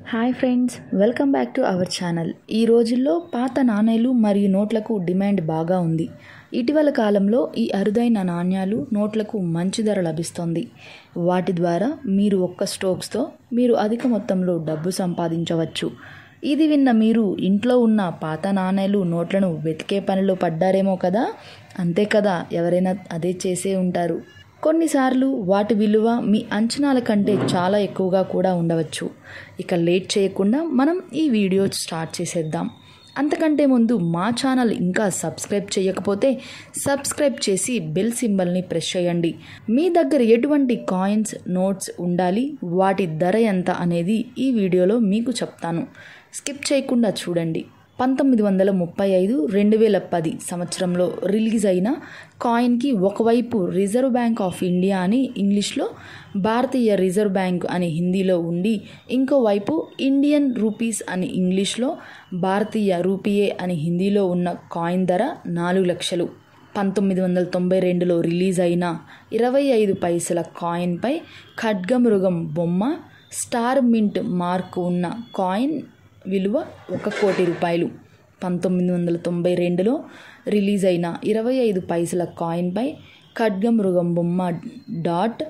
hi friends welcome back to our channel ఈ రోజుల్లో పాత నాణేలు మరియు నోట్లకు డిమాండ్ బాగా ఉంది ఇటీవల కాలంలో ఈ అరుదైన నాణ్యాలు నోట్లకు మంచి ధర లభిస్తుంది వాటి ద్వారా మీరు ఒక్క స్ట్రోక్స్తో మీరు అధిక మొత్తంలో డబ్బు సంపాదించవచ్చు ఇది విన్న మీరు ఇంట్లో ఉన్న పాత నాణేలు నోట్లను వెతికే పనిలో పడ్డారేమో కదా అంతే కదా ఎవరైనా అదే చేసే ఉంటారు కొన్నిసార్లు వాటి విలువ మీ అంచనాల కంటే చాలా ఎక్కువగా కూడా ఉండవచ్చు ఇక లేట్ చేయకుండా మనం ఈ వీడియో స్టార్ట్ చేసేద్దాం అంతకంటే ముందు మా ఛానల్ ఇంకా సబ్స్క్రైబ్ చేయకపోతే సబ్స్క్రైబ్ చేసి బెల్ సింబల్ని ప్రెస్ చేయండి మీ దగ్గర ఎటువంటి కాయిన్స్ నోట్స్ ఉండాలి వాటి ధర ఎంత అనేది ఈ వీడియోలో మీకు చెప్తాను స్కిప్ చేయకుండా చూడండి పంతొమ్మిది వందల ముప్పై ఐదు రెండు వేల పది సంవత్సరంలో రిలీజ్ అయిన కాయిన్కి ఒకవైపు రిజర్వ్ బ్యాంక్ ఆఫ్ ఇండియా అని ఇంగ్లీష్లో భారతీయ రిజర్వ్ బ్యాంక్ అని హిందీలో ఉండి ఇంకోవైపు ఇండియన్ రూపీస్ అని ఇంగ్లీష్లో భారతీయ రూపీయే అని హిందీలో ఉన్న కాయిన్ ధర నాలుగు లక్షలు పంతొమ్మిది వందల తొంభై రెండులో రిలీజ్ అయిన ఇరవై ఐదు పైసల కాయిన్పై ఖడ్గమృగం బొమ్మ స్టార్ మింట్ మార్క్ ఉన్న కాయిన్ విలువ ఒక కోటి రూపాయలు పంతొమ్మిది వందల తొంభై రెండులో రిలీజ్ అయిన ఇరవై ఐదు పైసల కాయిన్పై ఖడ్గమృగం బొమ్మ డాట్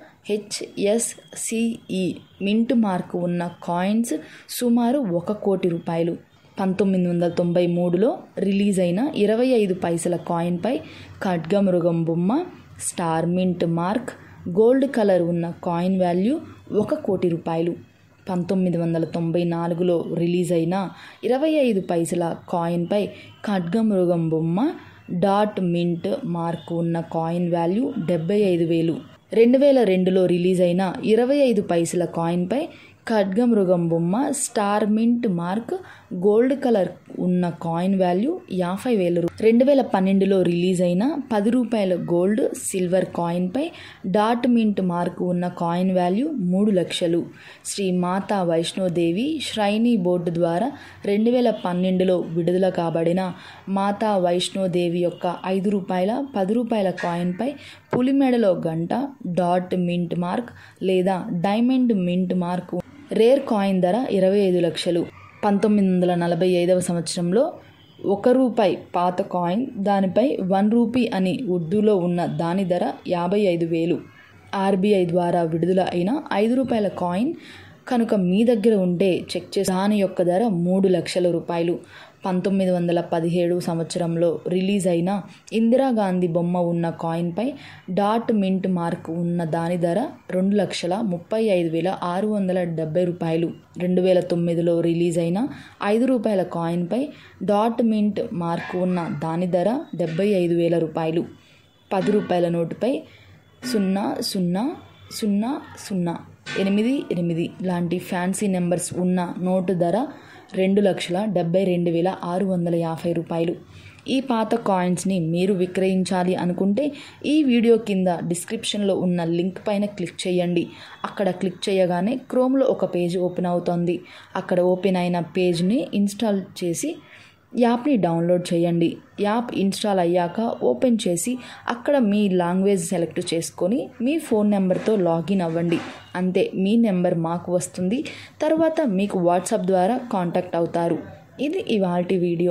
హెచ్ఎస్సిఈ మింట్ మార్క్ ఉన్న కాయిన్స్ సుమారు ఒక కోటి రూపాయలు పంతొమ్మిది వందల తొంభై మూడులో రిలీజ్ అయిన ఇరవై ఐదు పైసల కాయిన్పై ఖడ్గమృగం బొమ్మ star mint mark gold colour ఉన్న కాయిన్ వాల్యూ ఒక కోటి రూపాయలు పంతొమ్మిది వందల తొంభై నాలుగులో రిలీజ్ అయిన ఇరవై ఐదు పైసల కాయిన్పై ఖడ్గమృగం బొమ్మ డాట్ మింట్ మార్క్ ఉన్న కాయిన్ వాల్యూ డెబ్బై ఐదు వేలు రెండు వేల రెండులో రిలీజ్ అయిన ఇరవై ఐదు పైసల కాయిన్పై ఖడ్గమృగం బొమ్మ star mint mark gold colour ఉన్న కాయిన్ వాల్యూ యాభై వేల రెండు వేల పన్నెండులో రిలీజ్ అయిన పది రూపాయల గోల్డ్ సిల్వర్ కాయిన్పై డాట్ మింట్ మార్క్ ఉన్న కాయిన్ వాల్యూ మూడు లక్షలు శ్రీ మాతా వైష్ణోదేవి శ్రైనీ బోర్డు ద్వారా రెండు వేల పన్నెండులో విడుదల కాబడిన మాతా వైష్ణోదేవి యొక్క ఐదు రూపాయల పది రూపాయల కాయిన్పై పులిమెడలో గంట డాట్ మింట్ మార్క్ లేదా diamond mint mark rare coin ధర ఇరవై ఐదు లక్షలు పంతొమ్మిది వందల నలభై ఐదవ సంవత్సరంలో ఒక రూపాయి పాత కాయిన్ దానిపై వన్ రూపీ అని ఉర్దూలో ఉన్న దాని ధర యాభై ఐదు వేలు ఆర్బీఐ ద్వారా విడుదల అయిన ఐదు రూపాయల కాయిన్ కనుక మీ దగ్గర ఉంటే చెక్ చేసి దాని యొక్క ధర మూడు లక్షల రూపాయలు పంతొమ్మిది వందల పదిహేడు సంవత్సరంలో రిలీజ్ అయిన ఇందిరాగాంధీ బొమ్మ ఉన్న కాయిన్పై డాట్ మింట్ మార్క్ ఉన్న దాని ధర రెండు లక్షల ముప్పై ఐదు వేల ఆరు వందల డెబ్బై రూపాయలు రెండు వేల తొమ్మిదిలో రిలీజ్ అయిన ఐదు రూపాయల కాయిన్పై డాట్ మింట్ మార్క్ ఉన్న దాని ధర డెబ్బై ఐదు వేల రూపాయలు పది రూపాయల నోటుపై సున్నా సున్నా సున్నా సున్నా ఎనిమిది ఎనిమిది లాంటి ఫ్యాన్సీ నెంబర్స్ ఉన్న నోటు ధర రెండు లక్షల డెబ్బై రెండు వేల ఆరు వందల యాభై రూపాయలు ఈ పాత కాయిన్స్ని మీరు విక్రయించాలి అనుకుంటే ఈ వీడియో కింద డిస్క్రిప్షన్లో ఉన్న లింక్ పైన క్లిక్ చేయండి అక్కడ క్లిక్ చేయగానే క్రోమ్లో ఒక పేజ్ ఓపెన్ అవుతుంది అక్కడ ఓపెన్ అయిన పేజ్ని ఇన్స్టాల్ చేసి యాప్ని డౌన్లోడ్ చేయండి యాప్ ఇన్స్టాల్ అయ్యాక ఓపెన్ చేసి అక్కడ మీ లాంగ్వేజ్ సెలెక్ట్ చేసుకొని మీ ఫోన్ నెంబర్తో లాగిన్ అవ్వండి అంతే మీ నెంబర్ మాకు వస్తుంది తర్వాత మీకు వాట్సాప్ ద్వారా కాంటాక్ట్ అవుతారు ఇది ఇవాల్టి వీడియో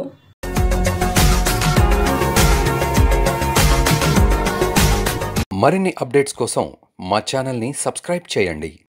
మరిన్ని అప్డేట్స్ కోసం మా ఛానల్ని సబ్స్క్రైబ్ చేయండి